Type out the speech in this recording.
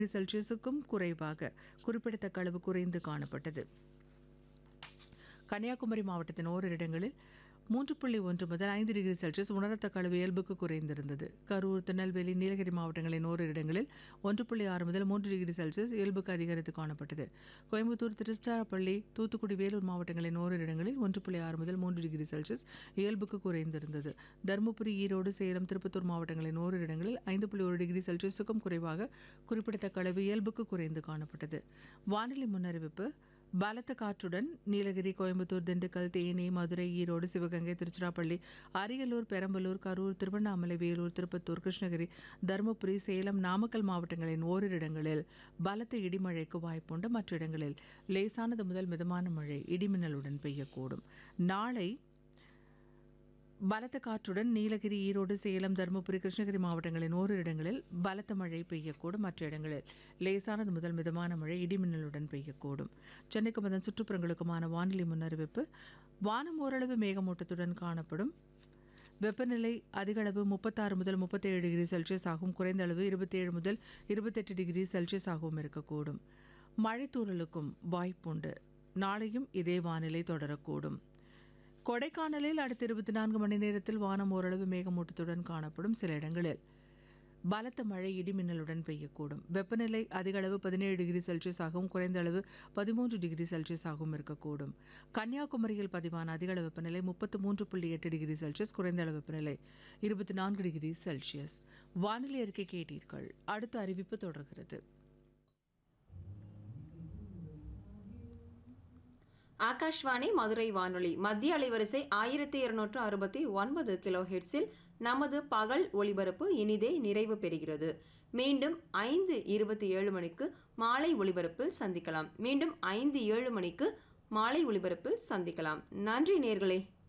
செல்சியஸுக்கும் குறைவாக குறிப்பிடத்தக்க அளவு குறைந்து காணப்பட்டது கன்னியாகுமரி மாவட்டத்தின் ஓரிரு இடங்களில் மூன்று புள்ளி ஒன்று முதல் ஐந்து டிகிரி செல்சியஸ் உணரத்தக்க அளவு இயல்புக்கு குறைந்திருந்தது கரூர் திருநெல்வேலி நீலகிரி மாவட்டங்களின் ஓரிரு இடங்களில் ஒன்று புள்ளி ஆறு முதல் மூன்று டிகிரி செல்சியஸ் இயல்புக்கு அதிகரித்து காணப்பட்டது கோயம்புத்தூர் திருச்சிராப்பள்ளி தூத்துக்குடி வேலூர் மாவட்டங்களின் ஓரிரு இடங்களில் ஒன்று புள்ளி ஆறு முதல் மூன்று டிகிரி செல்சியஸ் இயல்புக்கு குறைந்திருந்தது தருமபுரி ஈரோடு சேலம் திருப்பத்தூர் மாவட்டங்களின் ஓரிரு இடங்களில் ஐந்து புள்ளி ஒரு டிகிரி செல்சியஸுக்கும் குறைவாக குறிப்பிடத்தக்க அளவு இயல்புக்கு குறைந்து காணப்பட்டது வானிலை முன்னறிவிப்பு பலத்த காற்றுடன் நீலகிரி கோயம்புத்தூர் திண்டுக்கல் தேனி மதுரை ஈரோடு சிவகங்கை திருச்சிராப்பள்ளி அரியலூர் பெரம்பலூர் கரூர் திருவண்ணாமலை வேலூர் திருப்பத்தூர் கிருஷ்ணகிரி தருமபுரி சேலம் நாமக்கல் மாவட்டங்களின் ஓரிரு இடங்களில் பலத்த இடிமழைக்கு வாய்ப்புண்டு மற்ற இடங்களில் லேசானது முதல் மிதமான மழை இடிமின்னலுடன் பெய்யக்கூடும் நாளை பலத்த காற்றுடன் நீலகிரி ஈரோடு சேலம் தருமபுரி கிருஷ்ணகிரி மாவட்டங்களின் ஓரிரு இடங்களில் பலத்த மழை பெய்யக்கூடும் மற்ற இடங்களில் லேசானது முதல் மிதமான மழை இடிமின்னலுடன் பெய்யக்கூடும் சென்னைக்கும் அதன் சுற்றுப்புறங்களுக்குமான வானிலை முன்னறிவிப்பு வானம் ஓரளவு மேகமூட்டத்துடன் காணப்படும் வெப்பநிலை அதிக அளவு முப்பத்தாறு முதல் முப்பத்தேழு டிகிரி செல்சியஸ் ஆகும் குறைந்த அளவு இருபத்தேழு முதல் இருபத்தெட்டு டிகிரி செல்சியஸ் ஆகவும் இருக்கக்கூடும் மழைத்தூறலுக்கும் வாய்ப்புண்டு நாளையும் இதே வானிலை தொடரக்கூடும் கொடைக்கானலில் அடுத்த இருபத்தி நான்கு மணி நேரத்தில் வானம் ஓரளவு மேகமூட்டத்துடன் காணப்படும் சில இடங்களில் பலத்த மழை இடிமின்னலுடன் பெய்யக்கூடும் வெப்பநிலை அதிக அளவு பதினேழு டிகிரி செல்சியஸ் ஆகவும் குறைந்த அளவு பதிமூன்று டிகிரி செல்சியஸ் ஆகவும் இருக்கக்கூடும் கன்னியாகுமரியில் பதிவான அதிக அளவு வெப்பநிலை முப்பத்து மூன்று புள்ளி எட்டு டிகிரி செல்சியஸ் குறைந்த அளவு வெப்பநிலை இருபத்தி நான்கு டிகிரி செல்சியஸ் வானிலை அறிக்கை கேட்டீர்கள் அடுத்த அறிவிப்பு தொடர்கிறது ஆகாஷ்வாணி மதுரை வானொலி மத்திய அலைவரிசை ஆயிரத்தி இருநூற்று அறுபத்தி ஒன்பது கிலோ ஹெட்ஸில் நமது பகல் ஒளிபரப்பு இனிதே நிறைவு பெறுகிறது மீண்டும் ஐந்து இருபத்தி ஏழு மணிக்கு மாலை ஒளிபரப்பில் சந்திக்கலாம் மீண்டும் ஐந்து ஏழு மணிக்கு மாலை ஒளிபரப்பில் சந்திக்கலாம் நன்றி நேர்களே